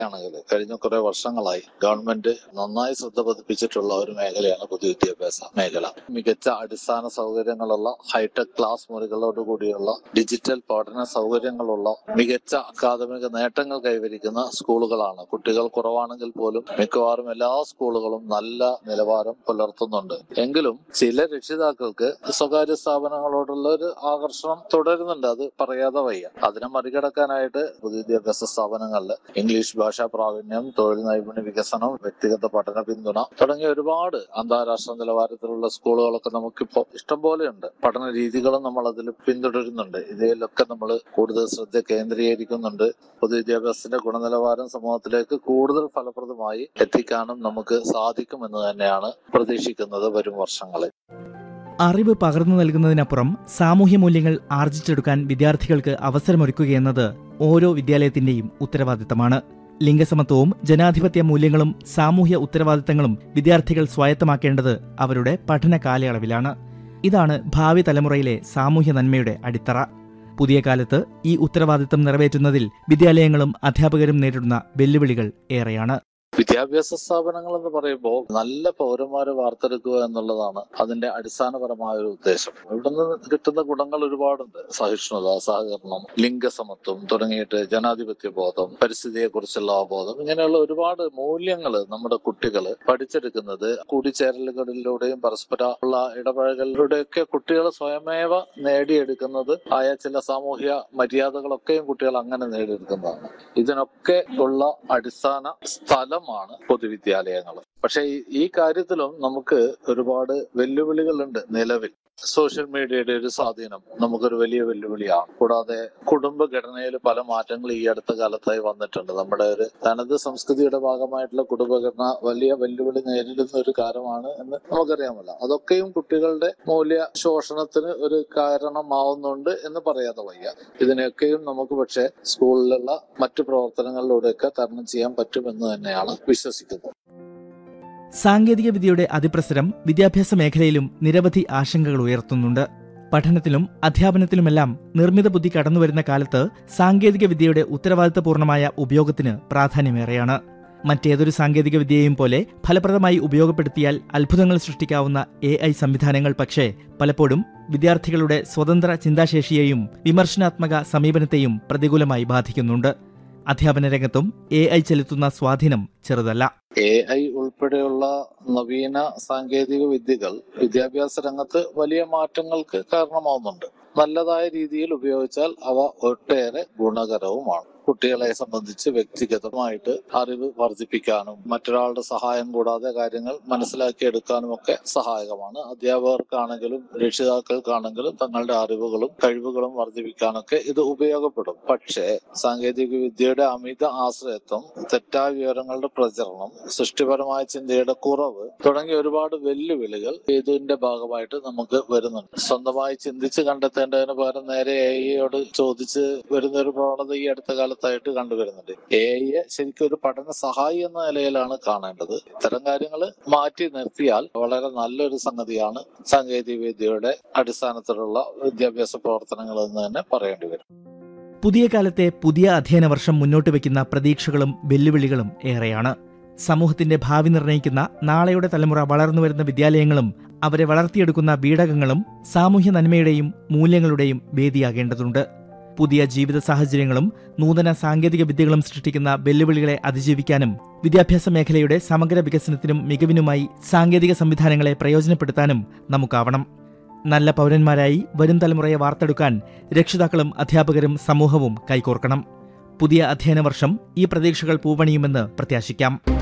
ആണെങ്കിൽ കഴിഞ്ഞ കുറെ വർഷങ്ങളായി ഗവൺമെന്റ് നന്നായി ശ്രദ്ധ പതിപ്പിച്ചിട്ടുള്ള ഒരു മേഖലയാണ് പൊതുവിദ്യാഭ്യാസ മേഖല മികച്ച അടിസ്ഥാന സൗകര്യങ്ങളുള്ള ഹൈടെക് ക്ലാസ് മുറികളോട് കൂടിയുള്ള ഡിജിറ്റൽ പഠന സൗകര്യങ്ങളുള്ള മികച്ച അക്കാദമിക നേട്ടങ്ങൾ കൈവരിക്കുന്ന സ്കൂളുകളാണ് കുട്ടികൾ കുറവാണെങ്കിൽ പോലും മിക്കവാറും എല്ലാ സ്കൂളുകളും നല്ല നിലവാരം പുലർത്തുന്നുണ്ട് എങ്കിലും ചില രക്ഷിതാക്കൾക്ക് സ്വകാര്യ സ്ഥാപനങ്ങളോടുള്ള ഒരു ആകർഷണം തുടരുന്നുണ്ട് അത് പറയാതെ വയ്യ അതിനെ മറികടക്കാനായിട്ട് പൊതുവിദ്യാഭ്യാസ സ്ഥാപനങ്ങളിൽ ഇംഗ്ലീഷ് ഭാഷാ പ്രാവീണ്യം തൊഴിൽ നൈപുണ്യ വികസനം വ്യക്തിഗത പഠന പിന്തുണ തുടങ്ങിയ ഒരുപാട് അന്താരാഷ്ട്ര നിലവാരത്തിലുള്ള സ്കൂളുകളൊക്കെ നമുക്കിപ്പോ ഇഷ്ടംപോലെയുണ്ട് പഠന രീതികളും നമ്മൾ അതിൽ പിന്തുടരുന്നുണ്ട് ഇതിലൊക്കെ നമ്മൾ കൂടുതൽ ശ്രദ്ധ കേന്ദ്രീകരിക്കുന്നുണ്ട് പൊതുവിദ്യാഭ്യാസത്തിന്റെ ഗുണനിലവാരം സമൂഹത്തിലേക്ക് കൂടുതൽ ഫലപ്രദമായി എത്തിക്കാനും നമുക്ക് സാധിക്കുമെന്ന് തന്നെയാണ് പ്രതീക്ഷിക്കുന്നത് വരും വർഷങ്ങളിൽ അറിവ് പകർന്നു നൽകുന്നതിനപ്പുറം സാമൂഹ്യ മൂല്യങ്ങൾ ആർജിച്ചെടുക്കാൻ വിദ്യാർത്ഥികൾക്ക് അവസരമൊരുക്കുകയെന്നത് ഓരോ വിദ്യാലയത്തിന്റെയും ഉത്തരവാദിത്തമാണ് ലിംഗസമത്വവും ജനാധിപത്യ മൂല്യങ്ങളും സാമൂഹ്യ ഉത്തരവാദിത്തങ്ങളും വിദ്യാർത്ഥികൾ സ്വായത്തമാക്കേണ്ടത് അവരുടെ പഠന കാലയളവിലാണ് ഇതാണ് ഭാവി തലമുറയിലെ സാമൂഹ്യ നന്മയുടെ അടിത്തറ പുതിയ കാലത്ത് ഈ ഉത്തരവാദിത്തം നിറവേറ്റുന്നതിൽ വിദ്യാലയങ്ങളും അധ്യാപകരും നേരിടുന്ന വെല്ലുവിളികൾ ഏറെയാണ് വിദ്യാഭ്യാസ സ്ഥാപനങ്ങൾ എന്ന് പറയുമ്പോൾ നല്ല പൗരന്മാരെ വാർത്തെടുക്കുക എന്നുള്ളതാണ് അതിന്റെ അടിസ്ഥാനപരമായ ഒരു ഉദ്ദേശം ഇവിടുന്ന് കിട്ടുന്ന ഗുണങ്ങൾ ഒരുപാടുണ്ട് സഹിഷ്ണുത സഹകരണം ലിംഗസമത്വം തുടങ്ങിയിട്ട് ജനാധിപത്യ ബോധം പരിസ്ഥിതിയെ കുറിച്ചുള്ള അവബോധം ഇങ്ങനെയുള്ള ഒരുപാട് മൂല്യങ്ങൾ നമ്മുടെ കുട്ടികൾ പഠിച്ചെടുക്കുന്നത് കൂടിച്ചേരലുകളിലൂടെയും പരസ്പര ഉള്ള ഇടപഴകലിലൂടെയൊക്കെ കുട്ടികൾ സ്വയമേവ നേടിയെടുക്കുന്നത് ആയ ചില സാമൂഹ്യ മര്യാദകളൊക്കെയും കുട്ടികൾ അങ്ങനെ നേടിയെടുക്കുന്നതാണ് ഇതിനൊക്കെ ഉള്ള അടിസ്ഥാന സ്ഥലമാണ് പൊതുവിദ്യാലയങ്ങൾ പക്ഷെ ഈ- ഈ കാര്യത്തിലും നമുക്ക് ഒരുപാട് വെല്ലുവിളികളുണ്ട് നിലവിൽ സോഷ്യൽ മീഡിയയുടെ ഒരു സ്വാധീനം നമുക്കൊരു വലിയ വെല്ലുവിളിയാണ് കൂടാതെ കുടുംബഘടനയിൽ പല മാറ്റങ്ങളും ഈ അടുത്ത കാലത്തായി വന്നിട്ടുണ്ട് നമ്മുടെ ഒരു തനത് സംസ്കൃതിയുടെ ഭാഗമായിട്ടുള്ള കുടുംബഘടന വലിയ വെല്ലുവിളി നേരിടുന്ന ഒരു കാര്യമാണ് എന്ന് നമുക്കറിയാമല്ലോ അതൊക്കെയും കുട്ടികളുടെ മൂല്യ ശോഷണത്തിന് ഒരു കാരണമാവുന്നുണ്ട് എന്ന് പറയാതെ വയ്യ ഇതിനെയൊക്കെയും നമുക്ക് പക്ഷേ സ്കൂളിലുള്ള മറ്റു പ്രവർത്തനങ്ങളിലൂടെയൊക്കെ തരണം ചെയ്യാൻ പറ്റുമെന്ന് തന്നെയാണ് വിശ്വസിക്കുന്നത് സാങ്കേതിക വിദ്യയുടെ അതിപ്രസരം വിദ്യാഭ്യാസ മേഖലയിലും നിരവധി ആശങ്കകൾ ഉയർത്തുന്നുണ്ട് പഠനത്തിലും അധ്യാപനത്തിലുമെല്ലാം നിർമ്മിത ബുദ്ധി കടന്നുവരുന്ന കാലത്ത് സാങ്കേതിക വിദ്യയുടെ ഉത്തരവാദിത്തപൂർണമായ ഉപയോഗത്തിന് പ്രാധാന്യമേറെയാണ് മറ്റേതൊരു സാങ്കേതിക വിദ്യയെയും പോലെ ഫലപ്രദമായി ഉപയോഗപ്പെടുത്തിയാൽ അത്ഭുതങ്ങൾ സൃഷ്ടിക്കാവുന്ന എ ഐ സംവിധാനങ്ങൾ പക്ഷേ പലപ്പോഴും വിദ്യാർത്ഥികളുടെ സ്വതന്ത്ര ചിന്താശേഷിയെയും വിമർശനാത്മക സമീപനത്തെയും പ്രതികൂലമായി ബാധിക്കുന്നുണ്ട് അധ്യാപന രംഗത്തും എ ഐ ചെലുത്തുന്ന സ്വാധീനം ചെറുതല്ല എ ഐ ഉൾപ്പെടെയുള്ള നവീന സാങ്കേതിക വിദ്യകൾ വിദ്യാഭ്യാസ രംഗത്ത് വലിയ മാറ്റങ്ങൾക്ക് കാരണമാവുന്നുണ്ട് നല്ലതായ രീതിയിൽ ഉപയോഗിച്ചാൽ അവ ഒട്ടേറെ ഗുണകരവുമാണ് കുട്ടികളെ സംബന്ധിച്ച് വ്യക്തിഗതമായിട്ട് അറിവ് വർദ്ധിപ്പിക്കാനും മറ്റൊരാളുടെ സഹായം കൂടാതെ കാര്യങ്ങൾ മനസ്സിലാക്കിയെടുക്കാനും ഒക്കെ സഹായകമാണ് അധ്യാപകർക്കാണെങ്കിലും രക്ഷിതാക്കൾക്കാണെങ്കിലും തങ്ങളുടെ അറിവുകളും കഴിവുകളും വർദ്ധിപ്പിക്കാനൊക്കെ ഇത് ഉപയോഗപ്പെടും പക്ഷേ സാങ്കേതിക വിദ്യയുടെ അമിത ആശ്രയത്വം തെറ്റായ വിവരങ്ങളുടെ പ്രചരണം സൃഷ്ടിപരമായ ചിന്തയുടെ കുറവ് തുടങ്ങിയ ഒരുപാട് വെല്ലുവിളികൾ ഇതിന്റെ ഭാഗമായിട്ട് നമുക്ക് വരുന്നുണ്ട് സ്വന്തമായി ചിന്തിച്ച് കണ്ടെത്തേണ്ടതിന് പകരം നേരെ എ ഐയോട് ചോദിച്ച് വരുന്ന ഒരു പ്രവണത ഈ അടുത്ത കാലത്തായിട്ട് കണ്ടുവരുന്നുണ്ട് എ ഐയെ ശരിക്കും ഒരു പഠന സഹായി എന്ന നിലയിലാണ് കാണേണ്ടത് ഇത്തരം കാര്യങ്ങൾ മാറ്റി നിർത്തിയാൽ വളരെ നല്ലൊരു സംഗതിയാണ് സാങ്കേതിക വിദ്യയുടെ അടിസ്ഥാനത്തിലുള്ള വിദ്യാഭ്യാസ പ്രവർത്തനങ്ങൾ എന്ന് തന്നെ പറയേണ്ടി വരും പുതിയ കാലത്തെ പുതിയ അധ്യയന വർഷം മുന്നോട്ട് വയ്ക്കുന്ന പ്രതീക്ഷകളും വെല്ലുവിളികളും ഏറെയാണ് സമൂഹത്തിന്റെ ഭാവി നിർണ്ണയിക്കുന്ന നാളെയുടെ തലമുറ വളർന്നുവരുന്ന വിദ്യാലയങ്ങളും അവരെ വളർത്തിയെടുക്കുന്ന വീടകങ്ങളും സാമൂഹ്യ നന്മയുടെയും മൂല്യങ്ങളുടെയും വേദിയാകേണ്ടതുണ്ട് പുതിയ ജീവിത സാഹചര്യങ്ങളും നൂതന സാങ്കേതിക വിദ്യകളും സൃഷ്ടിക്കുന്ന വെല്ലുവിളികളെ അതിജീവിക്കാനും വിദ്യാഭ്യാസ മേഖലയുടെ സമഗ്ര വികസനത്തിനും മികവിനുമായി സാങ്കേതിക സംവിധാനങ്ങളെ പ്രയോജനപ്പെടുത്താനും നമുക്കാവണം നല്ല പൗരന്മാരായി വരും തലമുറയെ വാർത്തെടുക്കാൻ രക്ഷിതാക്കളും അധ്യാപകരും സമൂഹവും കൈകോർക്കണം പുതിയ അധ്യയന വർഷം ഈ പ്രതീക്ഷകൾ പൂവണിയുമെന്ന് പ്രത്യാശിക്കാം